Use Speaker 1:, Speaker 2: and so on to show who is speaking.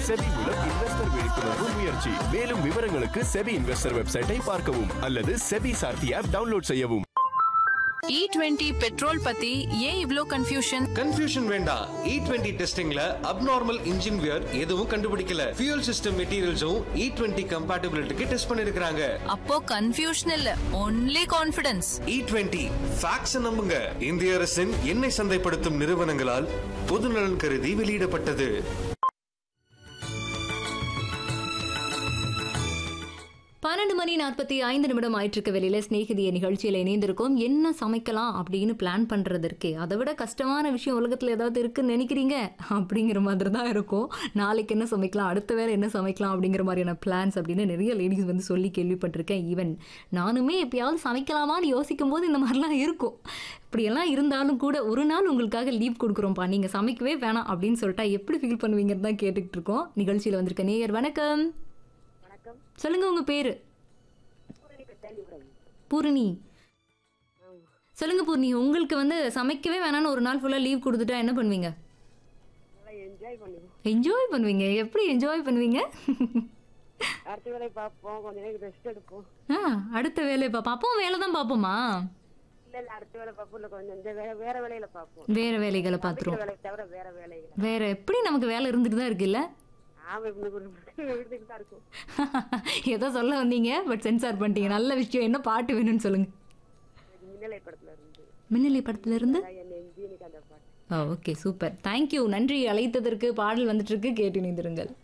Speaker 1: SEBI மூலம் investor விழிப்புணர்வு முயற்சி மேலும் விவரங்களுக்கு செபி இன்வெஸ்டர் வெப்சைட்டை பார்க்கவும் அல்லது செபி சார்த்தி ஆப் டவுன்லோட் செய்யவும்
Speaker 2: இ டுவெண்ட்டி பெட்ரோல் பத்தி ஏன் இவ்ளோ கன்ஃபியூஷன்
Speaker 3: கன்ஃபியூஷன் வேண்டாம் இ டுவெண்ட்டி டெஸ்டிங்ல அப்நார்மல் இன்ஜின் வியர் எதுவும் கண்டுபிடிக்கல ஃபியூல் சிஸ்டம் மெட்டீரியல்ஸும் இ டுவெண்ட்டி கம்பேட்டபிலிட்டிக்கு டெஸ்ட் பண்ணிருக்காங்க
Speaker 2: அப்போ கன்ஃபியூஷன் இல்ல only confidence
Speaker 3: E twenty facts நம்புங்க இந்திய அரசின் எண்ணெய் சந்தைப்படுத்தும் நிறுவனங்களால் பொதுநலன் கருதி வெளியிடப்பட்டது
Speaker 4: பன்னெண்டு மணி நாற்பத்தி ஐந்து நிமிடம் ஆயிட்டிருக்க வெளியில ஸ்நேகிதிய நிகழ்ச்சியில் இணைந்திருக்கோம் என்ன சமைக்கலாம் அப்படின்னு பிளான் பண்ணுறதற்கே அதை விட கஷ்டமான விஷயம் உலகத்தில் ஏதாவது இருக்குன்னு நினைக்கிறீங்க அப்படிங்கிற மாதிரி தான் இருக்கும் நாளைக்கு என்ன சமைக்கலாம் அடுத்த வேலை என்ன சமைக்கலாம் அப்படிங்கிற மாதிரியான பிளான்ஸ் அப்படின்னு நிறைய லேடிஸ் வந்து சொல்லி கேள்விப்பட்டிருக்கேன் ஈவன் நானுமே எப்பயாவது சமைக்கலாமான்னு யோசிக்கும் போது இந்த மாதிரிலாம் இருக்கும் இப்படியெல்லாம் இருந்தாலும் கூட ஒரு நாள் உங்களுக்காக லீவ் கொடுக்குறோம்ப்பா நீங்கள் சமைக்கவே வேணாம் அப்படின்னு சொல்லிட்டா எப்படி ஃபீல் பண்ணுவீங்கன்னு தான் கேட்டுக்கிட்டு இருக்கோம் நிகழ்ச்சியில் வந்திருக்க நேயர் வணக்கம் சொல்லுங்க உங்க பேரு பூரணி சொல்லுங்க பூர்ணி உங்களுக்கு வந்து சமைக்கவே வேணாம்னு ஒரு நாள் ஃபுல்லா லீவ் கொடுத்துட்டா என்ன பண்ணுவீங்க
Speaker 5: என்ஜாய் பண்ணுவோம்
Speaker 4: என்ஜாய் பண்ணுவீங்க எப்படி என்ஜாய் பண்ணுவீங்க
Speaker 5: அடுத்த வேலையை பார்ப்போம் கொஞ்ச நேரம் ரெஸ்ட் எடுப்போம்
Speaker 4: ஆ அடுத்த வேலையை பார்ப்போம் அப்பவும் வேலை தான் பார்ப்போமா
Speaker 5: இல்ல இல்ல அடுத்த வேலை பார்ப்போம் இல்ல கொஞ்சம் இந்த வேலை வேற வேலையில பார்ப்போம்
Speaker 4: வேற வேலைகளை
Speaker 5: சமைக்கிற
Speaker 4: பார்த்துருவோம்
Speaker 5: வேலையை தவிர வேற வேலைகள்
Speaker 4: வேற எப்படி நமக்கு வேலை இருந்துட்டு தான் இருக்குல்ல
Speaker 5: ஆமா இப்ப ஒரு விடுதல் தான் இருக்கும்
Speaker 4: ஏதோ சொல்ல வந்தீங்க பட் சென்சார் பண்ணிட்டீங்க நல்ல விஷயம் என்ன பாட்டு வேணும்னு சொல்லுங்க
Speaker 5: இது மின்னலை படத்துல இருந்து
Speaker 4: மின்னலை படத்துல இருந்து
Speaker 5: என் நெஞ்சினுக்கு அந்த பாட்டு
Speaker 4: ஓகே சூப்பர் தேங்க்யூ நன்றி அழைத்ததற்கு பாடல் வந்துட்டு இருக்கு கேட்டு நிந்திருங்கள்